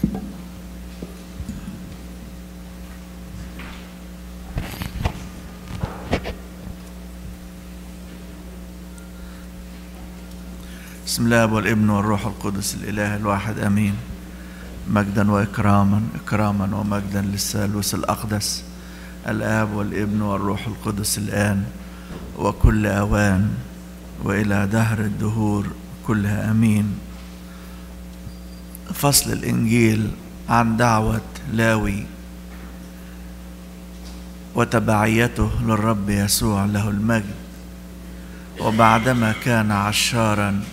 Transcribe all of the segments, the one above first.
بسم الله والابن والروح القدس الاله الواحد امين مجدا واكراما اكراما ومجدا للثالوث الاقدس الاب والابن والروح القدس الان وكل اوان والى دهر الدهور كلها امين فصل الانجيل عن دعوه لاوي وتبعيته للرب يسوع له المجد وبعدما كان عشارا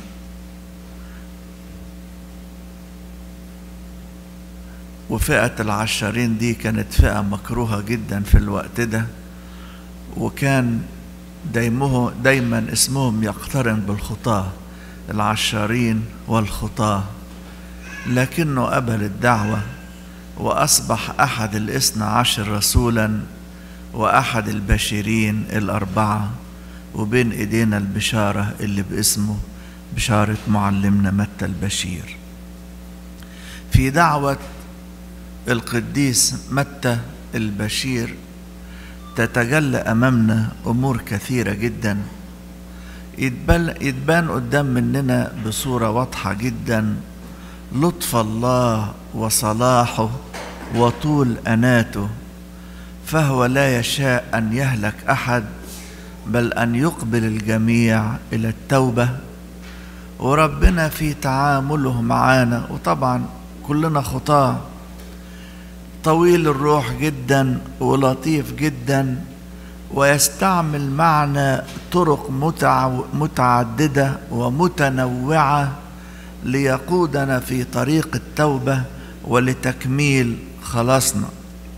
وفئة العشارين دي كانت فئة مكروهة جدا في الوقت ده وكان دايمه دايما اسمهم يقترن بالخطاة العشارين والخطاة لكنه قبل الدعوة وأصبح أحد الاثنى عشر رسولا وأحد البشرين الأربعة وبين إيدينا البشارة اللي باسمه بشارة معلمنا متى البشير في دعوة القديس متى البشير تتجلى امامنا امور كثيره جدا يتبان, يتبان قدام مننا بصوره واضحه جدا لطف الله وصلاحه وطول اناته فهو لا يشاء ان يهلك احد بل ان يقبل الجميع الى التوبه وربنا في تعامله معانا وطبعا كلنا خطاه طويل الروح جدا ولطيف جدا ويستعمل معنا طرق متعدده ومتنوعه ليقودنا في طريق التوبه ولتكميل خلاصنا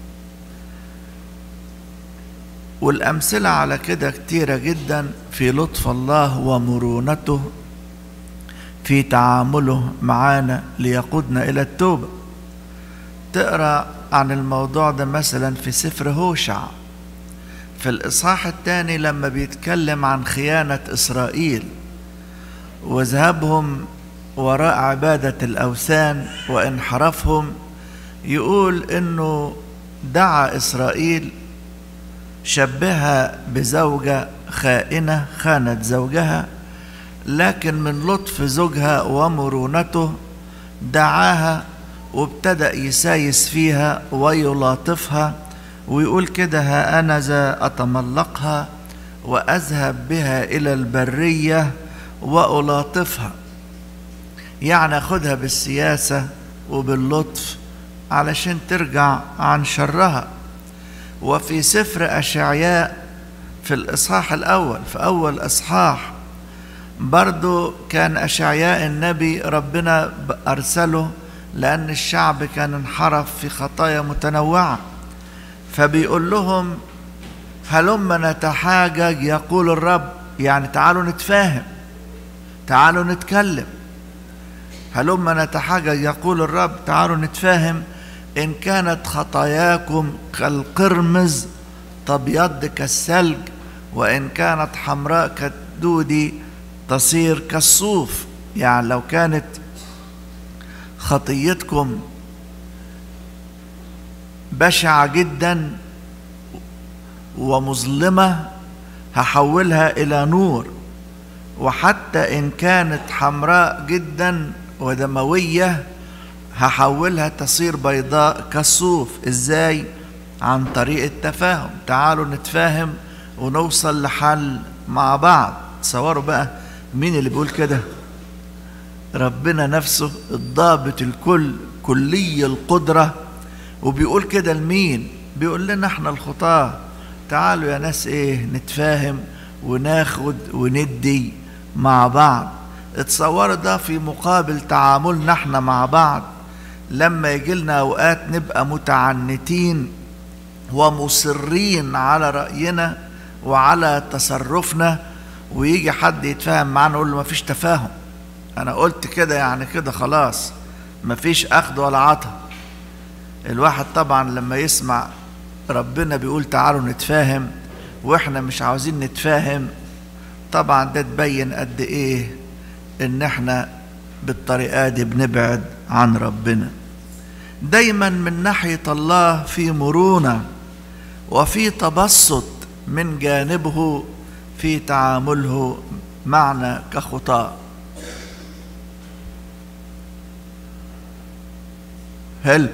والامثله على كده كتيره جدا في لطف الله ومرونته في تعامله معانا ليقودنا الى التوبه تقرا عن الموضوع ده مثلا في سفر هوشع في الإصحاح الثاني لما بيتكلم عن خيانة إسرائيل وذهابهم وراء عبادة الأوثان وانحرافهم يقول إنه دعا إسرائيل شبهها بزوجة خائنة خانت زوجها لكن من لطف زوجها ومرونته دعاها وابتدأ يسايس فيها ويلاطفها ويقول كده ها أنا ذا أتملقها وأذهب بها إلى البرية وألاطفها يعني أخدها بالسياسة وباللطف علشان ترجع عن شرها وفي سفر أشعياء في الإصحاح الأول في أول إصحاح برضو كان أشعياء النبي ربنا أرسله لأن الشعب كان انحرف في خطايا متنوعة فبيقول لهم هلما نتحاجج يقول الرب يعني تعالوا نتفاهم تعالوا نتكلم هلما نتحاجج يقول الرب تعالوا نتفاهم إن كانت خطاياكم كالقرمز تبيض كالثلج وإن كانت حمراء كالدودي تصير كالصوف يعني لو كانت خطيتكم بشعة جدا ومظلمة هحولها إلى نور وحتى إن كانت حمراء جدا ودموية هحولها تصير بيضاء كالصوف إزاي؟ عن طريق التفاهم تعالوا نتفاهم ونوصل لحل مع بعض تصوروا بقى مين اللي بيقول كده ربنا نفسه الضابط الكل كلي القدرة وبيقول كده لمين بيقول لنا احنا الخطاة تعالوا يا ناس ايه نتفاهم وناخد وندي مع بعض اتصوروا ده في مقابل تعاملنا احنا مع بعض لما يجي لنا اوقات نبقى متعنتين ومصرين على رأينا وعلى تصرفنا ويجي حد يتفاهم معانا نقول له مفيش تفاهم انا قلت كده يعني كده خلاص مفيش اخذ ولا عطا الواحد طبعا لما يسمع ربنا بيقول تعالوا نتفاهم واحنا مش عاوزين نتفاهم طبعا ده تبين قد ايه ان احنا بالطريقه دي بنبعد عن ربنا دايما من ناحية الله في مرونة وفي تبسط من جانبه في تعامله معنا كخطاة هلب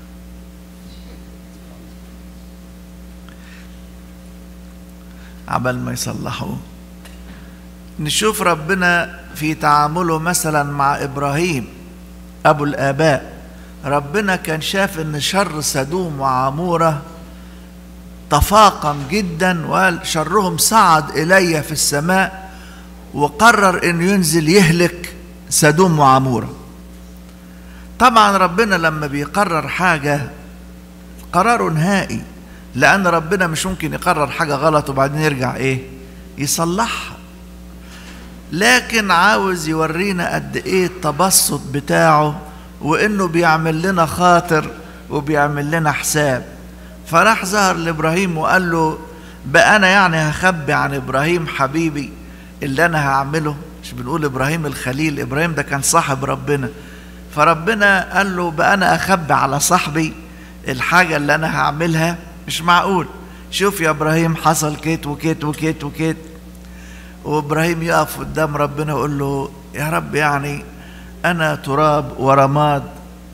عبل ما يصلحوا نشوف ربنا في تعامله مثلا مع ابراهيم ابو الاباء ربنا كان شاف ان شر سدوم وعموره تفاقم جدا وقال شرهم صعد الي في السماء وقرر انه ينزل يهلك سدوم وعموره طبعا ربنا لما بيقرر حاجه قراره نهائي لان ربنا مش ممكن يقرر حاجه غلط وبعدين يرجع ايه يصلحها لكن عاوز يورينا قد ايه التبسط بتاعه وانه بيعمل لنا خاطر وبيعمل لنا حساب فراح ظهر لابراهيم وقال له بقى انا يعني هخبي عن ابراهيم حبيبي اللي انا هعمله مش بنقول ابراهيم الخليل ابراهيم ده كان صاحب ربنا فربنا قال له بقى انا اخبي على صاحبي الحاجه اللي انا هعملها مش معقول شوف يا ابراهيم حصل كيت وكيت وكيت وكيت وابراهيم يقف قدام ربنا ويقول له يا رب يعني انا تراب ورماد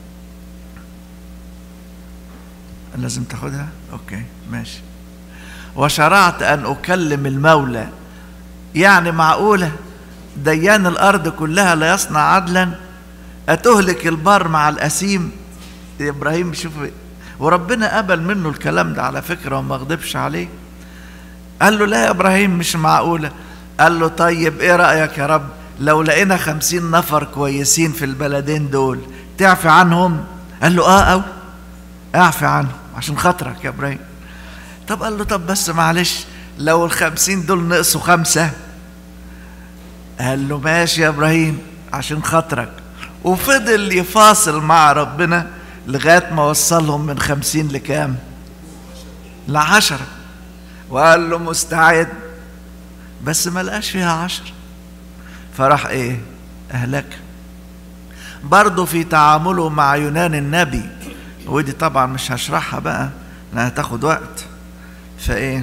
لازم تاخدها اوكي ماشي وشرعت ان اكلم المولى يعني معقوله ديان الارض كلها لا يصنع عدلا اتهلك البر مع الاسيم يا ابراهيم شوف وربنا قبل منه الكلام ده على فكره وما غضبش عليه قال له لا يا ابراهيم مش معقوله قال له طيب ايه رايك يا رب لو لقينا خمسين نفر كويسين في البلدين دول تعفي عنهم قال له اه او اعفي عنهم عشان خاطرك يا ابراهيم طب قال له طب بس معلش لو الخمسين دول نقصوا خمسة قال له ماشي يا ابراهيم عشان خاطرك وفضل يفاصل مع ربنا لغاية ما وصلهم من خمسين لكام لعشرة وقال له مستعد بس ما لقاش فيها عشر فراح ايه اهلك برضه في تعامله مع يونان النبي ودي طبعا مش هشرحها بقى لانها هتاخد وقت فايه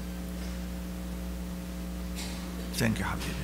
ثانك يو حبيبي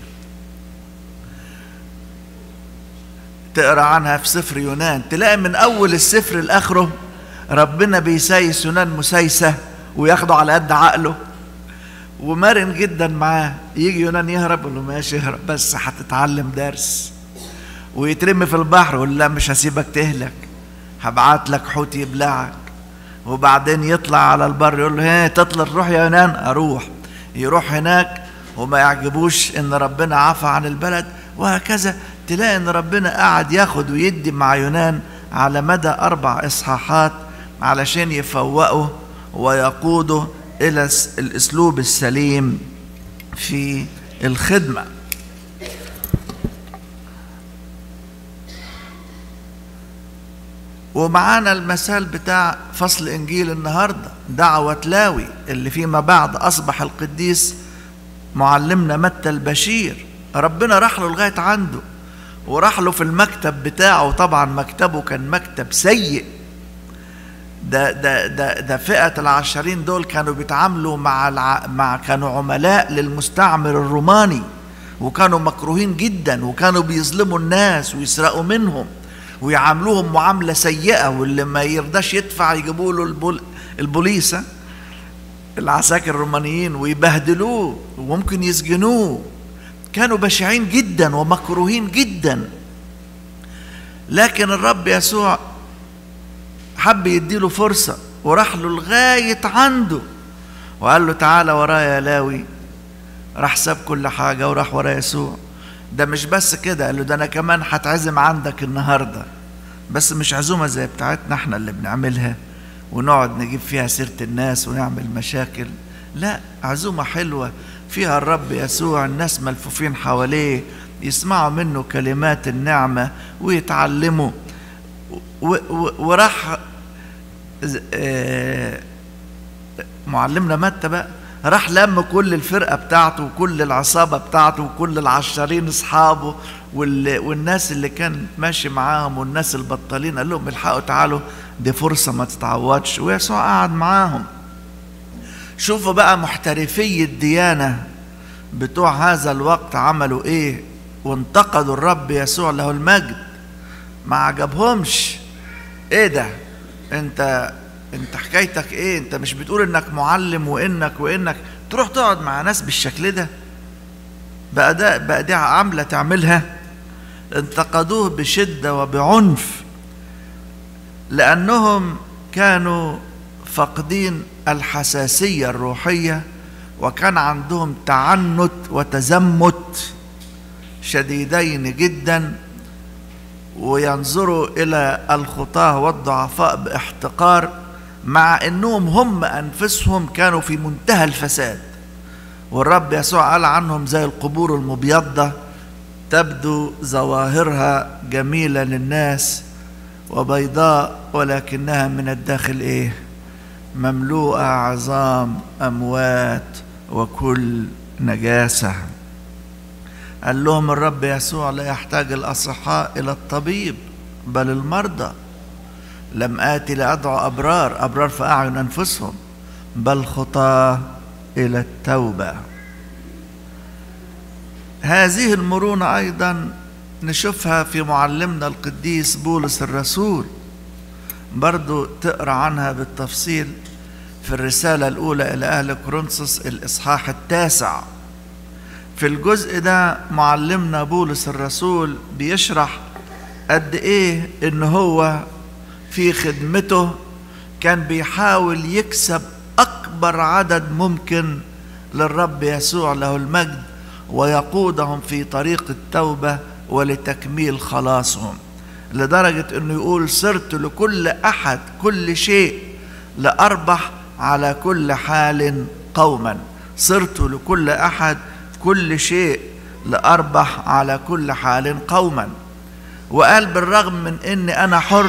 تقرا عنها في سفر يونان تلاقي من اول السفر لاخره ربنا بيسايس يونان مسايسه وياخده على قد عقله ومرن جدا معاه يجي يونان يهرب يقول له ماشي اهرب بس هتتعلم درس ويترمي في البحر يقول لا مش هسيبك تهلك هبعت لك حوت يبلعك وبعدين يطلع على البر يقول له هي تطلع تروح يا يونان اروح يروح هناك وما يعجبوش ان ربنا عفى عن البلد وهكذا تلاقي ان ربنا قعد ياخد ويدي مع يونان على مدى اربع اصحاحات علشان يفوقه ويقوده الى الاسلوب السليم في الخدمه ومعانا المثال بتاع فصل انجيل النهارده دعوه لاوي اللي فيما بعد اصبح القديس معلمنا متى البشير ربنا راح له لغايه عنده وراح له في المكتب بتاعه طبعا مكتبه كان مكتب سيء ده ده ده ده فئة العشرين دول كانوا بيتعاملوا مع الع... مع كانوا عملاء للمستعمر الروماني وكانوا مكروهين جدا وكانوا بيظلموا الناس ويسرقوا منهم ويعاملوهم معاملة سيئة واللي ما يرضاش يدفع يجيبوا له البول... البوليسة العساكر الرومانيين ويبهدلوه وممكن يسجنوه كانوا بشعين جدا ومكروهين جدا لكن الرب يسوع حب يديله فرصة وراح له لغاية عنده وقال له تعالى ورايا يا لاوي راح ساب كل حاجة وراح ورا يسوع ده مش بس كده قال له ده أنا كمان هتعزم عندك النهاردة بس مش عزومة زي بتاعتنا احنا اللي بنعملها ونقعد نجيب فيها سيرة الناس ونعمل مشاكل لا عزومة حلوة فيها الرب يسوع الناس ملفوفين حواليه يسمعوا منه كلمات النعمة ويتعلموا وراح معلمنا متى بقى راح لم كل الفرقة بتاعته وكل العصابة بتاعته وكل العشارين أصحابه والناس اللي كان ماشي معاهم والناس البطالين قال لهم الحقوا تعالوا دي فرصة ما تتعوضش ويسوع قعد معاهم شوفوا بقى محترفي الديانة بتوع هذا الوقت عملوا ايه وانتقدوا الرب يسوع له المجد ما عجبهمش ايه ده انت انت حكايتك ايه انت مش بتقول انك معلم وانك وانك تروح تقعد مع ناس بالشكل ده بقى ده بقى دي عامله تعملها انتقدوه بشده وبعنف لانهم كانوا فاقدين الحساسيه الروحيه وكان عندهم تعنت وتزمت شديدين جدا وينظروا الى الخطاه والضعفاء باحتقار مع انهم هم انفسهم كانوا في منتهى الفساد والرب يسوع قال عنهم زي القبور المبيضه تبدو ظواهرها جميله للناس وبيضاء ولكنها من الداخل ايه مملوءه عظام اموات وكل نجاسه قال لهم الرب يسوع لا يحتاج الاصحاء الى الطبيب بل المرضى لم آتي لأدعو أبرار أبرار في أعين أنفسهم بل خطاة إلى التوبة هذه المرونة أيضا نشوفها في معلمنا القديس بولس الرسول برضو تقرأ عنها بالتفصيل في الرسالة الأولى إلى أهل كورنثوس الإصحاح التاسع في الجزء ده معلمنا بولس الرسول بيشرح قد إيه إن هو في خدمته كان بيحاول يكسب أكبر عدد ممكن للرب يسوع له المجد ويقودهم في طريق التوبة ولتكميل خلاصهم لدرجة أنه يقول صرت لكل أحد كل شيء لأربح على كل حال قوما صرت لكل أحد كل شيء لأربح على كل حال قوما وقال بالرغم من أني أنا حر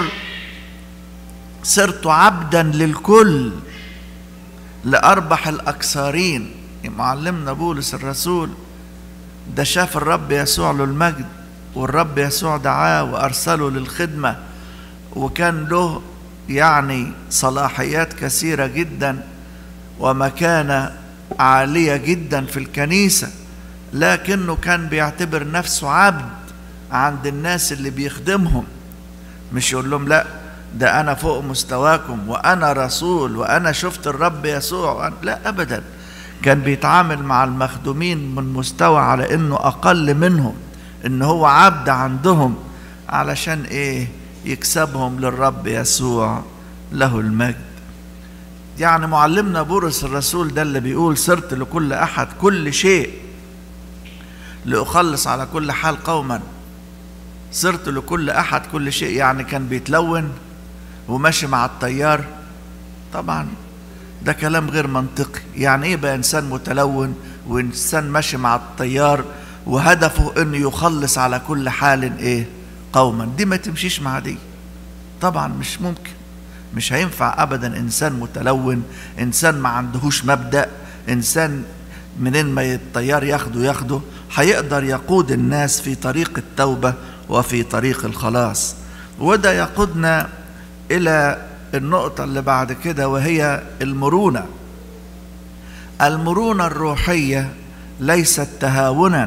صرت عبدا للكل لأربح الأكثرين معلمنا بولس الرسول ده شاف الرب يسوع له المجد والرب يسوع دعاه وأرسله للخدمة وكان له يعني صلاحيات كثيرة جدا ومكانة عالية جدا في الكنيسة لكنه كان بيعتبر نفسه عبد عند الناس اللي بيخدمهم مش يقول لهم لا ده أنا فوق مستواكم وأنا رسول وأنا شفت الرب يسوع لا أبدا كان بيتعامل مع المخدومين من مستوى على إنه أقل منهم إن هو عبد عندهم علشان إيه يكسبهم للرب يسوع له المجد يعني معلمنا بولس الرسول ده اللي بيقول صرت لكل أحد كل شيء لأخلص على كل حال قوما صرت لكل أحد كل شيء يعني كان بيتلون وماشي مع التيار طبعا ده كلام غير منطقي يعني ايه بقى انسان متلون وانسان ماشي مع التيار وهدفه انه يخلص على كل حال ايه قوما دي ما تمشيش مع دي طبعا مش ممكن مش هينفع ابدا انسان متلون انسان ما عندهوش مبدا انسان منين ما التيار ياخده ياخده هيقدر يقود الناس في طريق التوبه وفي طريق الخلاص وده يقودنا الى النقطة اللي بعد كده وهي المرونة. المرونة الروحية ليست تهاونا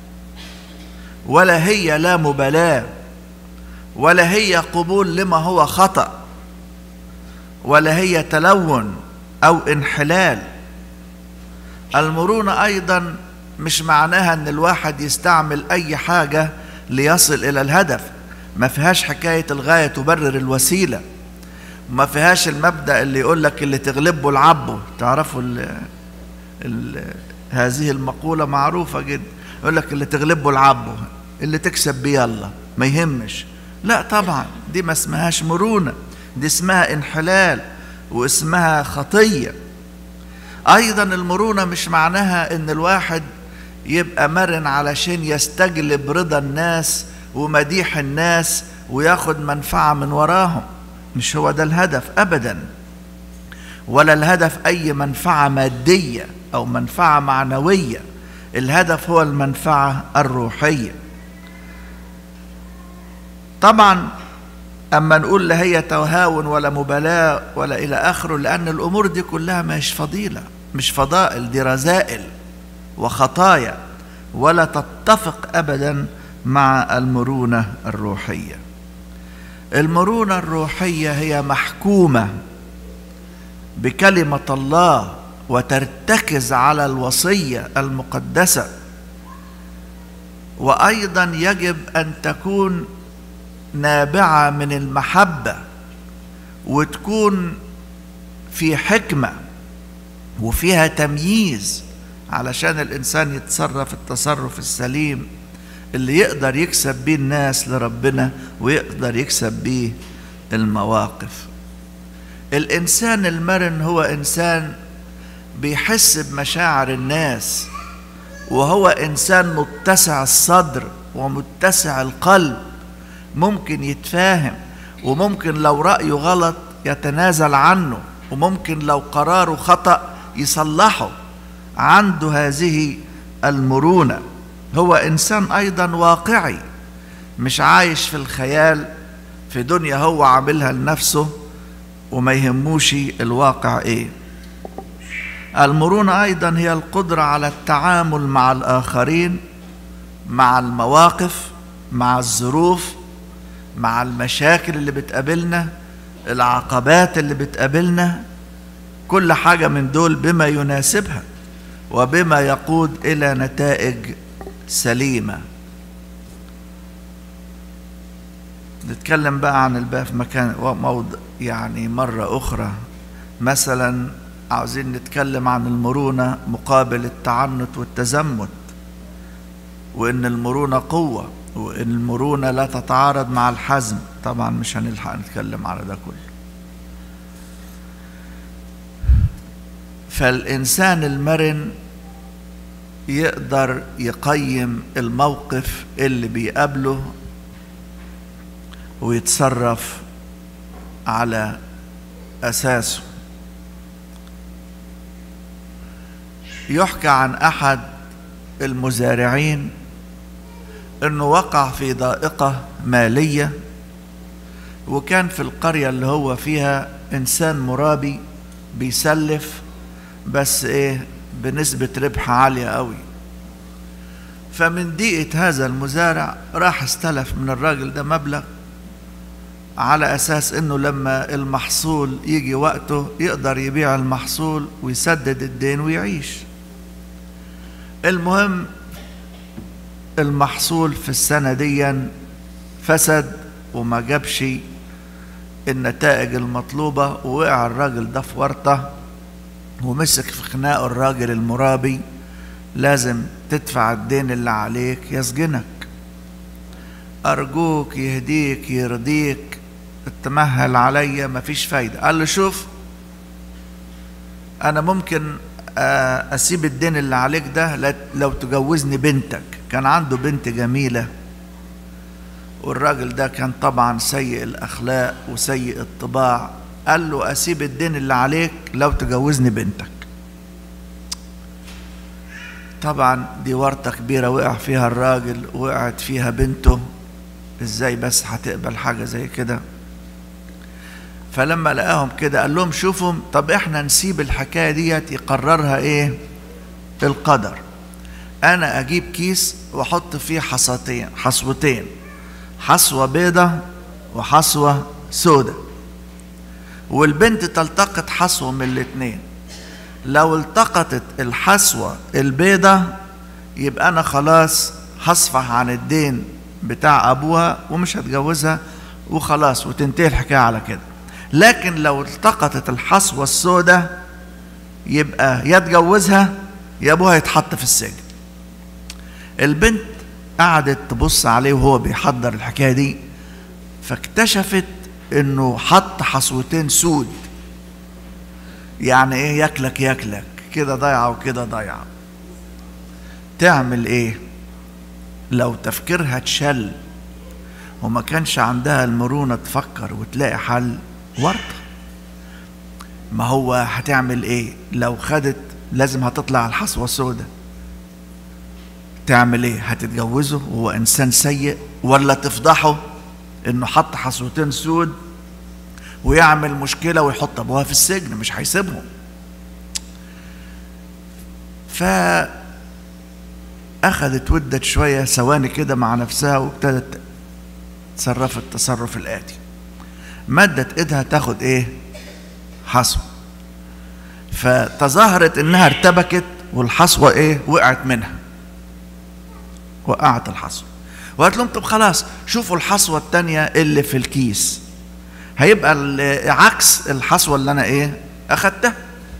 ولا هي لا مبالاة ولا هي قبول لما هو خطأ ولا هي تلون أو انحلال. المرونة أيضا مش معناها إن الواحد يستعمل أي حاجة ليصل إلى الهدف. ما فيهاش حكاية الغاية تبرر الوسيلة ما فيهاش المبدأ اللي يقول لك اللي تغلبه العبه تعرفوا ال ال هذه المقولة معروفة جدا يقول لك اللي تغلبه العبه اللي تكسب بيه يلا ما يهمش لا طبعا دي ما اسمهاش مرونة دي اسمها انحلال واسمها خطية أيضا المرونة مش معناها إن الواحد يبقى مرن علشان يستجلب رضا الناس ومديح الناس وياخد منفعة من وراهم مش هو ده الهدف أبدا ولا الهدف أي منفعة مادية أو منفعة معنوية الهدف هو المنفعة الروحية طبعا أما نقول لا هي تهاون ولا مبالاة ولا إلى آخره لأن الأمور دي كلها مش فضيلة مش فضائل دي رذائل وخطايا ولا تتفق أبدا مع المرونة الروحية المرونة الروحية هي محكومة بكلمة الله وترتكز على الوصية المقدسة وأيضا يجب أن تكون نابعة من المحبة وتكون في حكمة وفيها تمييز علشان الإنسان يتصرف التصرف السليم اللي يقدر يكسب بيه الناس لربنا ويقدر يكسب بيه المواقف الإنسان المرن هو إنسان بيحس بمشاعر الناس وهو إنسان متسع الصدر ومتسع القلب ممكن يتفاهم وممكن لو رأيه غلط يتنازل عنه وممكن لو قراره خطأ يصلحه عنده هذه المرونة هو إنسان أيضا واقعي مش عايش في الخيال في دنيا هو عاملها لنفسه وما يهموش الواقع إيه المرونة أيضا هي القدرة على التعامل مع الآخرين مع المواقف مع الظروف مع المشاكل اللي بتقابلنا العقبات اللي بتقابلنا كل حاجة من دول بما يناسبها وبما يقود إلى نتائج سليمة نتكلم بقى عن الباقي في مكان موضع يعني مرة أخرى مثلا عاوزين نتكلم عن المرونة مقابل التعنت والتزمت وإن المرونة قوة وإن المرونة لا تتعارض مع الحزم طبعا مش هنلحق نتكلم على ده كله فالإنسان المرن يقدر يقيم الموقف اللي بيقابله ويتصرف على أساسه يحكى عن أحد المزارعين انه وقع في ضائقة مالية وكان في القرية اللي هو فيها انسان مرابي بيسلف بس ايه بنسبة ربح عالية قوي فمن ضيقة هذا المزارع راح استلف من الراجل ده مبلغ على اساس انه لما المحصول يجي وقته يقدر يبيع المحصول ويسدد الدين ويعيش المهم المحصول في السنة دي فسد وما جابش النتائج المطلوبة ووقع الراجل ده في ورطة ومسك في خناقه الراجل المرابي لازم تدفع الدين اللي عليك يسجنك أرجوك يهديك يرضيك تمهل عليا مفيش فايدة قال له شوف أنا ممكن أسيب الدين اللي عليك ده لو تجوزني بنتك كان عنده بنت جميلة والراجل ده كان طبعا سيء الأخلاق وسيء الطباع قال له أسيب الدين اللي عليك لو تجوزني بنتك طبعا دي ورطة كبيرة وقع فيها الراجل وقعت فيها بنته ازاي بس هتقبل حاجة زي كده فلما لقاهم كده قال لهم شوفوا طب احنا نسيب الحكاية ديت يقررها ايه القدر انا اجيب كيس واحط فيه حصتين حصوتين حصوة بيضة وحصوة سودة والبنت تلتقط حصوة من الاتنين لو التقطت الحصوة البيضة يبقى انا خلاص هصفح عن الدين بتاع ابوها ومش هتجوزها وخلاص وتنتهي الحكاية على كده لكن لو التقطت الحصوة السوداء يبقى يا تجوزها يا ابوها يتحط في السجن البنت قعدت تبص عليه وهو بيحضر الحكايه دي فاكتشفت انه حط حصوتين سود يعني ايه ياكلك ياكلك كده ضايعه وكده ضايعه تعمل ايه لو تفكيرها اتشل وما كانش عندها المرونه تفكر وتلاقي حل ورطه ما هو هتعمل ايه لو خدت لازم هتطلع الحصوة سودة تعمل ايه هتتجوزه وهو انسان سيء ولا تفضحه انه حط حصوتين سود ويعمل مشكلة ويحط ابوها في السجن مش هيسيبهم ف أخذت ودت شوية ثواني كده مع نفسها وابتدت تصرف التصرف الآتي مدت إيدها تاخد إيه؟ حصوة فتظاهرت إنها ارتبكت والحصوة إيه؟ وقعت منها وقعت الحصوة وقالت لهم طب خلاص شوفوا الحصوة التانية اللي في الكيس هيبقى عكس الحصوة اللي أنا إيه؟ أخدتها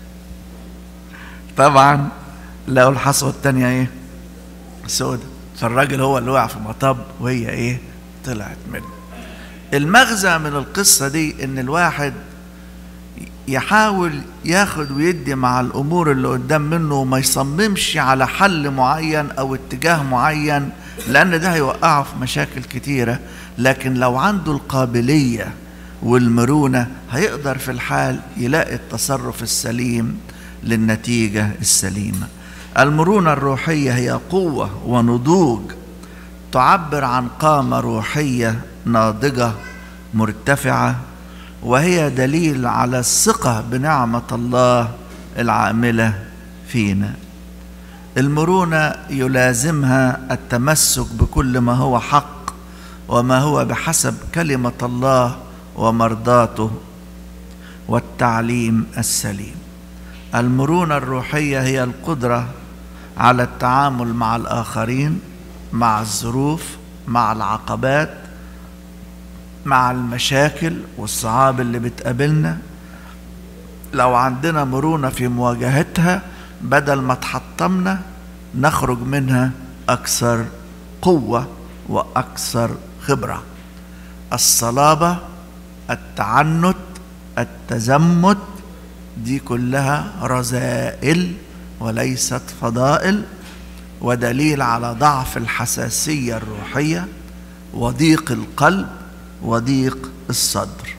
طبعا لقوا الحصوة التانية إيه؟ سودة فالراجل هو اللي وقع في مطب وهي ايه طلعت منه المغزى من القصة دي ان الواحد يحاول ياخد ويدي مع الامور اللي قدام منه وما يصممش على حل معين او اتجاه معين لان ده هيوقعه في مشاكل كتيرة لكن لو عنده القابلية والمرونة هيقدر في الحال يلاقي التصرف السليم للنتيجة السليمة المرونة الروحية هي قوة ونضوج تعبر عن قامة روحية ناضجة مرتفعة وهي دليل على الثقة بنعمة الله العاملة فينا المرونة يلازمها التمسك بكل ما هو حق وما هو بحسب كلمة الله ومرضاته والتعليم السليم المرونة الروحية هي القدرة على التعامل مع الآخرين مع الظروف مع العقبات مع المشاكل والصعاب اللي بتقابلنا لو عندنا مرونة في مواجهتها بدل ما تحطمنا نخرج منها أكثر قوة وأكثر خبرة الصلابة التعنت التزمت دي كلها رذائل وليست فضائل ودليل على ضعف الحساسية الروحية وضيق القلب وضيق الصدر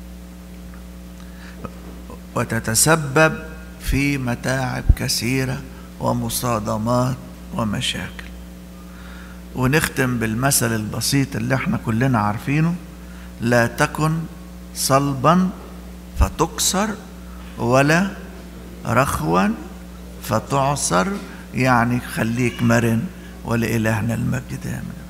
وتتسبب في متاعب كثيرة ومصادمات ومشاكل ونختم بالمثل البسيط اللي احنا كلنا عارفينه لا تكن صلبا فتكسر ولا رخوا فتعصر يعني خليك مرن ولإلهنا المجد آمين